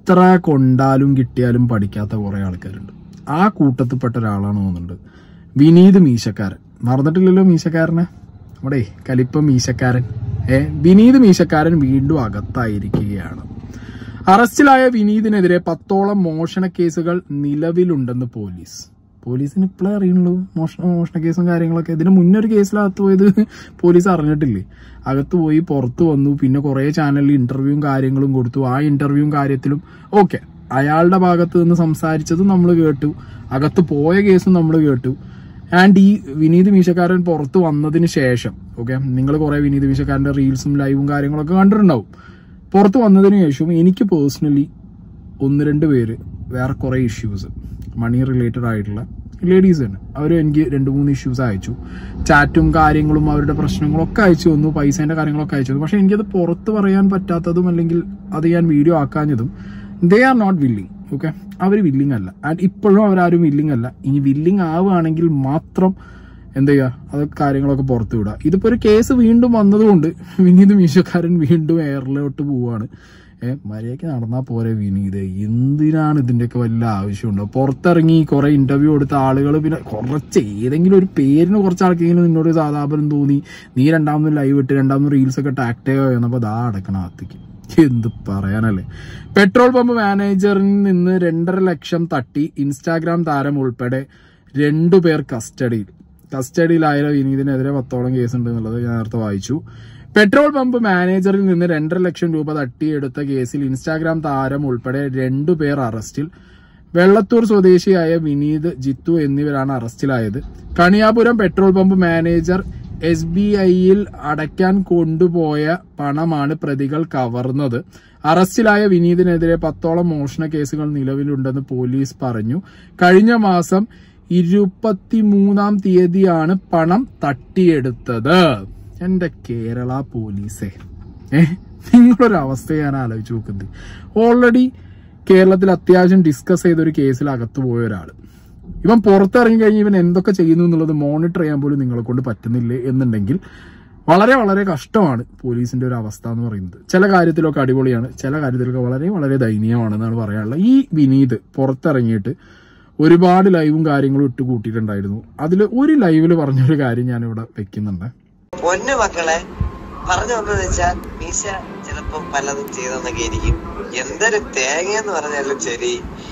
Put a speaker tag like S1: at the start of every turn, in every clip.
S1: എത്ര കൊണ്ടാലും കിട്ടിയാലും പഠിക്കാത്ത കുറെ ആൾക്കാരുണ്ട് ആ കൂട്ടത്തിൽപ്പെട്ട ഒരാളാണ് തോന്നുന്നുണ്ട് വിനീത് മീശക്കാരൻ മറന്നിട്ടില്ലല്ലോ മീശക്കാരനെ നമ്മുടെ കലിപ്പ മീശക്കാരൻ ഏ വിനീത് മീശക്കാരൻ വീണ്ടും അകത്തായിരിക്കുകയാണ് അറസ്റ്റിലായ വിനീതിനെതിരെ പത്തോളം മോഷണ കേസുകൾ നിലവിലുണ്ടെന്ന് പോലീസ് പോലീസിന് ഇപ്പോഴേ അറിയുള്ളൂ മോഷണ മോഷണ കേസും കാര്യങ്ങളൊക്കെ ഇതിന് മുന്നേ ഒരു കേസിലകത്ത് പോയത് പോലീസ് അറിഞ്ഞിട്ടില്ലേ അകത്ത് പോയി പുറത്ത് വന്നു പിന്നെ കുറെ ചാനലിൽ ഇന്റർവ്യൂവും കാര്യങ്ങളും കൊടുത്തു ആ ഇന്റർവ്യൂവും കാര്യത്തിലും ഓക്കെ അയാളുടെ ഭാഗത്ത് നിന്ന് സംസാരിച്ചതും നമ്മൾ കേട്ടു അകത്ത് പോയ കേസും നമ്മൾ കേട്ടു ആൻഡ് ഈ വിനീത് മീശക്കാരൻ പുറത്ത് വന്നതിന് ശേഷം ഓക്കെ നിങ്ങൾ കുറെ വിനീത് മീശക്കാരന്റെ റീൽസും ലൈവും കാര്യങ്ങളൊക്കെ കണ്ടിട്ടുണ്ടാവും പുറത്ത് വന്നതിന് ശേഷം എനിക്ക് പേഴ്സണലി ഒന്ന് രണ്ട് പേര് വേറെ കുറെ ഇഷ്യൂസ് മണി റിലേറ്റഡ് ആയിട്ടുള്ള ലേഡീസ് തന്നെ അവർ എനിക്ക് രണ്ട് മൂന്ന് ഇഷ്യൂസ് അയച്ചു ചാറ്റും കാര്യങ്ങളും അവരുടെ പ്രശ്നങ്ങളും ഒക്കെ അയച്ചു തന്നു പൈസേന്റെ കാര്യങ്ങളൊക്കെ അയച്ചു തന്നു പക്ഷെ എനിക്കത് പുറത്ത് പറയാൻ പറ്റാത്തതും അല്ലെങ്കിൽ അത് ഞാൻ വീഡിയോ ആക്കാഞ്ഞതും they are not willing okay അവർ വില്ലിങ് അല്ല ആൻഡ് ഇപ്പോഴും അവരാരും വില്ലിങ് അല്ല ഇനി വില്ലിങ് ആവുകയാണെങ്കിൽ മാത്രം എന്ത് ചെയ്യുക അതൊക്കെ കാര്യങ്ങളൊക്കെ പുറത്തു വിടുക ഇതിപ്പോ ഒരു കേസ് വീണ്ടും വന്നതുകൊണ്ട് വിനീത് മീശക്കാരൻ വീണ്ടും എയറിലോട്ട് പോവാണ് ഏഹ് മര്യാദയ്ക്ക് നടന്നാൽ പോരെ വിനീത് എന്തിനാണ് ഇതിന്റെയൊക്കെ വല്ല ആവശ്യമുണ്ടോ പുറത്തിറങ്ങി കുറെ ഇന്റർവ്യൂ കൊടുത്ത ആളുകൾ പിന്നെ കുറച്ച് ഏതെങ്കിലും ഒരു പേരിന് കുറച്ച് ആൾക്കെങ്കിലും നിന്നോട് സാധാപനം തോന്നി നീ രണ്ടാമത് ലൈവ് ഇട്ട് രണ്ടാമത് റീൽസ് ഒക്കെ ടാക്ട് ചെയ്യുന്നപ്പോ ദാ അടക്കണം ആത്തിക്ക് എന്ത് പറയാനല്ലേ പെട്രോൾ പമ്പ് മാനേജറിൽ നിന്ന് രണ്ടര ലക്ഷം തട്ടി ഇൻസ്റ്റാഗ്രാം താരം ഉൾപ്പെടെ രണ്ടുപേർ കസ്റ്റഡിയിൽ കസ്റ്റഡിയിലായ വിനീതിനെതിരെ പത്തോളം കേസുണ്ട് എന്നുള്ളത് ഞാൻ നേരത്തെ വായിച്ചു പെട്രോൾ പമ്പ് മാനേജറിൽ നിന്ന് രണ്ടര ലക്ഷം രൂപ തട്ടിയെടുത്ത കേസിൽ ഇൻസ്റ്റാഗ്രാം താരം ഉൾപ്പെടെ രണ്ടുപേർ അറസ്റ്റിൽ വെള്ളത്തൂർ സ്വദേശിയായ വിനീത് ജിത്തു എന്നിവരാണ് അറസ്റ്റിലായത് Kaniyapuram petrol pump manager S B ഐയിൽ അടയ്ക്കാൻ കൊണ്ടുപോയ പണമാണ് പ്രതികൾ കവർന്നത് അറസ്റ്റിലായ വിനീതിനെതിരെ പത്തോളം മോഷണ കേസുകൾ നിലവിലുണ്ടെന്ന് പോലീസ് പറഞ്ഞു കഴിഞ്ഞ മാസം ഇരുപത്തിമൂന്നാം തീയതിയാണ് പണം തട്ടിയെടുത്തത് എന്റെ കേരള പോലീസേ ഏ നിങ്ങളൊരു അവസ്ഥ ഞാൻ ആലോചിച്ച് നോക്കുന്നത് ഓൾറെഡി കേരളത്തിൽ അത്യാവശ്യം ഡിസ്കസ് ചെയ്ത ഒരു കേസിൽ അകത്ത് പോയ ഒരാൾ ഇവൻ പുറത്തിറങ്ങി കഴിഞ്ഞ് ഇവൻ എന്തൊക്കെ ചെയ്യുന്നു എന്നുള്ളത് മോണിറ്റർ ചെയ്യാൻ പോലും നിങ്ങളെ കൊണ്ട് പറ്റുന്നില്ലേ എന്നുണ്ടെങ്കിൽ വളരെ വളരെ കഷ്ടമാണ് പോലീസിന്റെ ഒരു അവസ്ഥ എന്ന് പറയുന്നത് ചില കാര്യത്തിലൊക്കെ അടിപൊളിയാണ് ചില കാര്യത്തിലൊക്കെ വളരെ വളരെ ദയനീയമാണെന്നാണ് പറയാനുള്ളത് ഈ വിനീത് പുറത്തിറങ്ങിയിട്ട് ഒരുപാട് ലൈവും കാര്യങ്ങളും ഇട്ട് കൂട്ടിയിട്ടുണ്ടായിരുന്നു അതിൽ ഒരു ലൈവിൽ പറഞ്ഞൊരു കാര്യം ഞാൻ ഇവിടെ വെക്കുന്നുണ്ട്
S2: പൊന്നു മക്കളെ പറഞ്ഞു വന്നത് വെച്ചാൽ മീശ ചിലപ്പോ പലതും ചെയ്തെന്നൊക്കെ ഇരിക്കും എന്തൊരു തേങ്ങ എന്ന് പറഞ്ഞാലും ശരി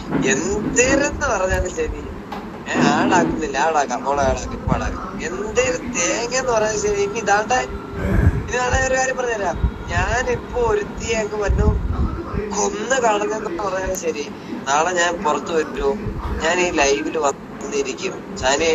S2: എന്തേരെന്ന് പറഞ്ഞാലും ശരി ഏ, ആടാക്കുന്നില്ല ആടാക്കാം മോളെ ആടാക്കും ഇപ്പൊ ആടാക്കും എന്തൊരു തേങ്ങ എന്ന് പറഞ്ഞാലും ശരി ഇനി ഇതാണ്ടെ ഇതാണ് ഒരു കാര്യം പറഞ്ഞുതരാം ഞാനിപ്പോ ഒരുത്തി അങ്ങ് വന്നു കൊന്ന് കളഞ്ഞെന്ന് പറഞ്ഞാലും ശരി നാളെ ഞാൻ പുറത്തു വരൂ ഞാൻ ഈ ലൈവിൽ വന്നിരിക്കും ഞാന്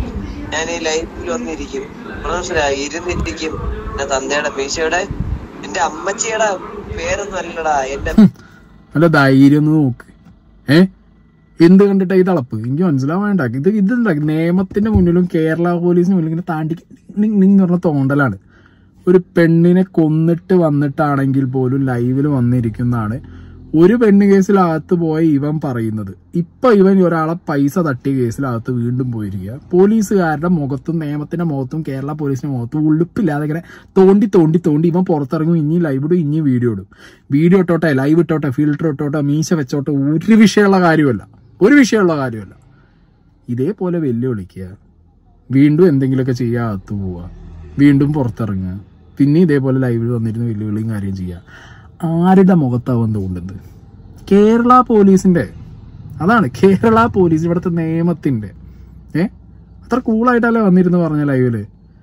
S2: ഞാൻ ഈ ലൈവിൽ വന്നിരിക്കും മനസ്സിലായി ഇരുന്നിരിക്കും എന്റെ തന്തയുടെ മീശയുടെ എന്റെ അമ്മച്ചിയുടെ പേരൊന്നും അല്ലടാ എന്റെ
S1: നല്ല ധൈര്യം ഒന്ന് നോക്ക് ഏ എന്ത് കണ്ടിട്ടാ ഈ തളപ്പ് എനിക്ക് മനസ്സിലാവാൻ വേണ്ട ഇത് ഇതെന്താ നിയമത്തിന്റെ മുന്നിലും കേരള പോലീസിന് മുന്നിലും ഇങ്ങനെ താണ്ടി നിങ് നിങ് എന്ന് പറഞ്ഞ തോണ്ടലാണ് ഒരു പെണ്ണിനെ കൊന്നിട്ട് വന്നിട്ടാണെങ്കിൽ പോലും ലൈവിൽ വന്നിരിക്കുന്നതാണ് ഒരു പെണ്ണ് കേസിലകത്ത് പോയ ഇവൻ പറയുന്നത് ഇപ്പൊ ഇവൻ ഒരാളെ പൈസ തട്ടിയ കേസിലകത്ത് വീണ്ടും പോയിരിക്കുക പോലീസുകാരുടെ മുഖത്തും നിയമത്തിന്റെ മുഖത്തും കേരള പോലീസിന്റെ മുഖത്തും ഉളുപ്പില്ലാതെ ഇങ്ങനെ തോണ്ടി തോണ്ടി തോണ്ടി ഇവൻ പുറത്തിറങ്ങും ഇനി ലൈവ് ഇടും ഇനി വീഡിയോ ഇടും വീഡിയോ ഇട്ടോട്ടെ ലൈവ് ഇട്ടോട്ടെ ഫിൽറ്റർ ഇട്ടോട്ടെ മീശ വെച്ചോട്ടെ ഒരു വിഷയമുള്ള കാര്യമല്ല ഒരു വിഷയമുള്ള കാര്യമല്ല ഇതേപോലെ വെല്ലുവിളിക്കുക വീണ്ടും എന്തെങ്കിലുമൊക്കെ ചെയ്യുക അകത്ത് പോവുക വീണ്ടും പുറത്തിറങ്ങുക പിന്നെ ഇതേപോലെ ലൈവിൽ വന്നിരുന്ന് വെല്ലുവിളിയും കാര്യം ചെയ്യുക ആരുടെ മുഖത്താവും തോണ്ടുന്നത് കേരള പോലീസിന്റെ അതാണ് കേരള പോലീസ് ഇവിടുത്തെ നിയമത്തിന്റെ ഏ അത്ര കൂളായിട്ടല്ലേ വന്നിരുന്നു പറഞ്ഞ ലൈവില്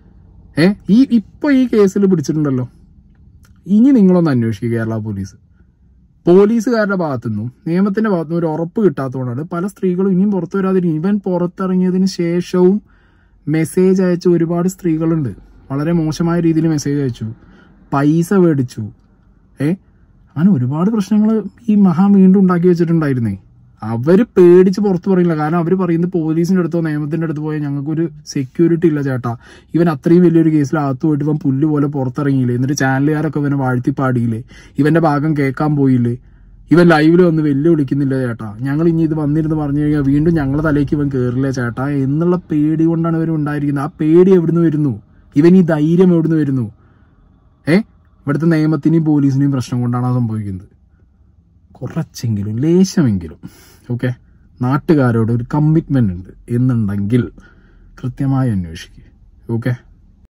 S1: ഏ ഈ ഇപ്പൊ ഈ കേസിൽ പിടിച്ചിട്ടുണ്ടല്ലോ ഇനി നിങ്ങളൊന്ന് അന്വേഷിക്കുക കേരള പോലീസ് പോലീസുകാരുടെ ഭാഗത്തുനിന്നും നിയമത്തിന്റെ ഭാഗത്തുനിന്നും ഒരു ഉറപ്പ് കിട്ടാത്തതുകൊണ്ടാണ് പല സ്ത്രീകളും ഇനിയും പുറത്തു വരാതിരിക്കും ഇവൻ പുറത്തിറങ്ങിയതിന് ശേഷവും മെസ്സേജ് അയച്ച ഒരുപാട് സ്ത്രീകളുണ്ട് വളരെ മോശമായ രീതിയിൽ മെസ്സേജ് അയച്ചു പൈസ മേടിച്ചു ഏ അങ്ങനെ ഒരുപാട് പ്രശ്നങ്ങൾ ഈ മഹാ വീണ്ടും ഉണ്ടാക്കി വെച്ചിട്ടുണ്ടായിരുന്നേ അവര് പേടിച്ച് പുറത്തു പറയില്ല കാരണം അവര് പറയുന്നത് പോലീസിന്റെ അടുത്തോ നിയമത്തിന്റെ അടുത്ത് പോയാൽ ഞങ്ങൾക്കൊരു സെക്യൂരിറ്റി ഇല്ല ചേട്ടാ ഇവൻ അത്രയും വലിയൊരു കേസിൽ അകത്ത് പോയിട്ട് ഇവൻ പുല്ല് പോലെ പുറത്തിറങ്ങിയില്ലേ എന്നിട്ട് ചാനലുകാരൊക്കെ ഇവനെ വാഴ്ത്തി പാടിയില്ലേ ഇവന്റെ ഭാഗം കേൾക്കാൻ പോയില്ലേ ഇവൻ ലൈവിൽ വന്ന് വെല്ലുവിളിക്കുന്നില്ല ചേട്ടാ ഞങ്ങൾ ഇനി ഇത് വന്നിരുന്ന് പറഞ്ഞു കഴിഞ്ഞാൽ വീണ്ടും ഞങ്ങളെ തലേക്ക് ഇവൻ കയറില്ല ചേട്ടാ എന്നുള്ള പേടി കൊണ്ടാണ് ഇവർ ഉണ്ടായിരിക്കുന്നത് ആ പേടി എവിടുന്ന് വരുന്നു ഇവൻ ഈ ധൈര്യം എവിടുന്ന് വരുന്നു ഏ ഇവിടുത്തെ നിയമത്തിനെയും പോലീസിനെയും പ്രശ്നം കൊണ്ടാണ് അത് സംഭവിക്കുന്നത് കുറച്ചെങ്കിലും ലേശമെങ്കിലും ഓക്കെ നാട്ടുകാരോട് ഒരു കമ്മിറ്റ്മെന്റ് ഉണ്ട് എന്നുണ്ടെങ്കിൽ കൃത്യമായി അന്വേഷിക്കുക ഓക്കെ